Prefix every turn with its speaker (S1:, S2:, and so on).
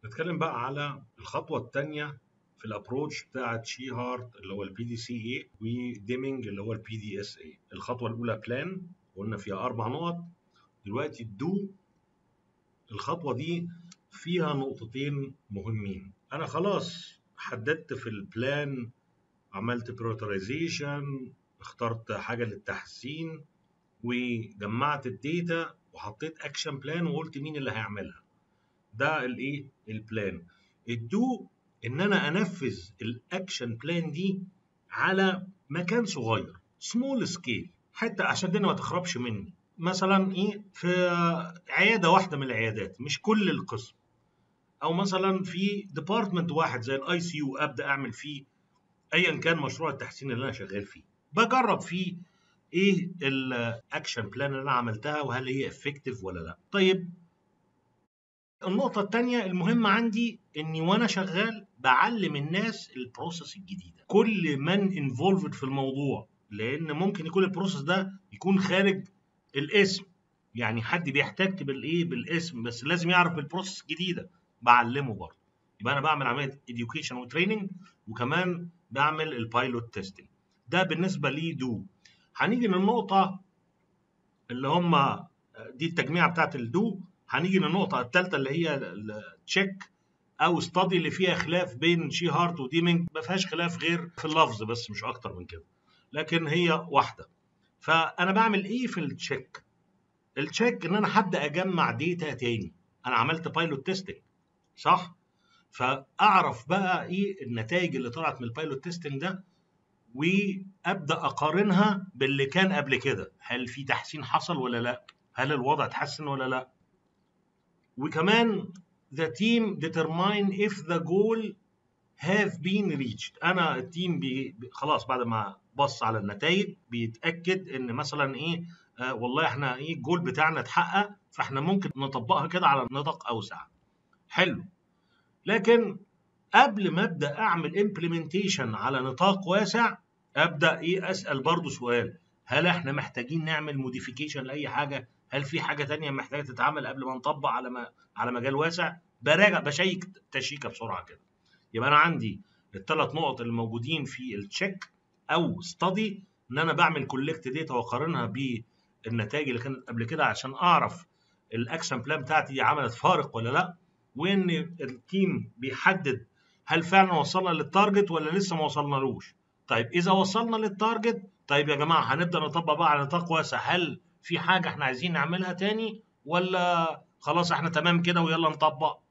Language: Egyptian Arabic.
S1: نتكلم بقى على الخطوه الثانيه في الابروتش بتاعت شي هارت اللي هو البي دي سي اي وديمينج اللي هو البي دي اس اي الخطوه الاولى بلان قلنا فيها اربع نقط دلوقتي الدو الخطوه دي فيها نقطتين مهمين انا خلاص حددت في البلان عملت بريورتيزيشن اخترت حاجه للتحسين وجمعت الداتا وحطيت اكشن بلان وقلت مين اللي هيعملها ده الايه البلان الدو ان انا انفذ الاكشن بلان دي على مكان صغير سمول سكيل حتى عشان الدنيا ما تخربش مني مثلا ايه في عياده واحده من العيادات مش كل القسم او مثلا في ديبارتمنت واحد زي الاي سي يو ابدا اعمل فيه ايا كان مشروع التحسين اللي انا شغال فيه بجرب فيه ايه الاكشن بلان اللي انا عملتها وهل هي افكتيف ولا لا طيب النقطة الثانية المهمة عندي اني وانا شغال بعلم الناس البروسيس الجديدة كل من انفولفد في الموضوع لان ممكن يكون البروسيس ده يكون خارج الاسم يعني حد بيحتك بالايه بالاسم بس لازم يعرف البروسيس الجديدة بعلمه برضه يبقى انا بعمل عملية education وتريننج وكمان بعمل البايلوت تيستنج ده بالنسبة لي دو هنيجي للنقطة اللي هم دي التجميعة بتاعت الدو هنيجي للنقطة الثالثة اللي هي التشيك أو ستادي اللي فيها خلاف بين شي هارت وديمينج ما فيهاش خلاف غير في اللفظ بس مش أكتر من كده لكن هي واحدة فأنا بعمل إيه في التشيك؟ التشيك إن أنا هبدأ أجمع ديتا تاني أنا عملت بايلوت تيستنج صح؟ فأعرف بقى إيه النتائج اللي طلعت من البايلوت تيستنج ده وابدا اقارنها باللي كان قبل كده هل في تحسين حصل ولا لا هل الوضع اتحسن ولا لا وكمان the team determine if the goal have been reached انا التيم بي خلاص بعد ما بص على النتائج بيتاكد ان مثلا ايه آه والله احنا ايه الجول بتاعنا اتحقق فاحنا ممكن نطبقها كده على نطاق اوسع حلو لكن قبل ما ابدا اعمل امبلمنتيشن على نطاق واسع ابدا ايه اسال برضو سؤال هل احنا محتاجين نعمل موديفيكيشن لاي حاجه هل في حاجه تانية محتاجه تتعمل قبل ما نطبق على ما على مجال واسع براجع بشيك تشيكه بسرعه كده يبقى انا عندي الثلاث نقط اللي موجودين في التشيك او ستادي ان انا بعمل كولكت داتا واقارنها بالنتائج اللي كانت قبل كده عشان اعرف الاكشن بلان بتاعتي دي عملت فارق ولا لا وان التيم بيحدد هل فعلا وصلنا للتارجت ولا لسه ما وصلنالوش طيب اذا وصلنا للتارجت طيب يا جماعه هنبدا نطبق بقى على نطاق واسع هل في حاجه احنا عايزين نعملها تاني ولا خلاص احنا تمام كده ويلا نطبق